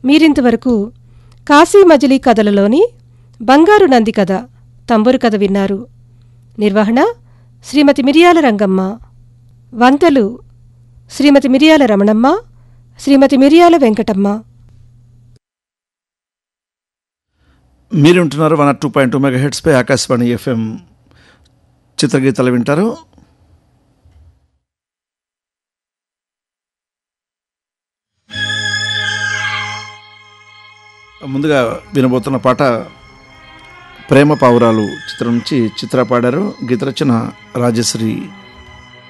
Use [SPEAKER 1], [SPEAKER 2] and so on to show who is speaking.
[SPEAKER 1] మీరింతవరకు కాశీ మజిలీ కథలలోని బంగారు నంది కథ తంబురు కథ విన్నారు నిర్వహణ శ్రీమతి మిరియాల రంగమ్మ వంతలు శ్రీమతి మిరియాల రమణమ్మ శ్రీమతి మిరియాల వెంకటమ్మ
[SPEAKER 2] మీరు ఉంటున్నారు one two point two mega హెడ్స్పై ఆకాశవాణి ఎఫ్ఎం చిత్రగీతాలు వింటారు ముందుగా వినబోతున్న పాట ప్రేమ పావురాలు చిత్రం నుంచి చిత్ర పాడారు గీత రచన రాజశ్రీ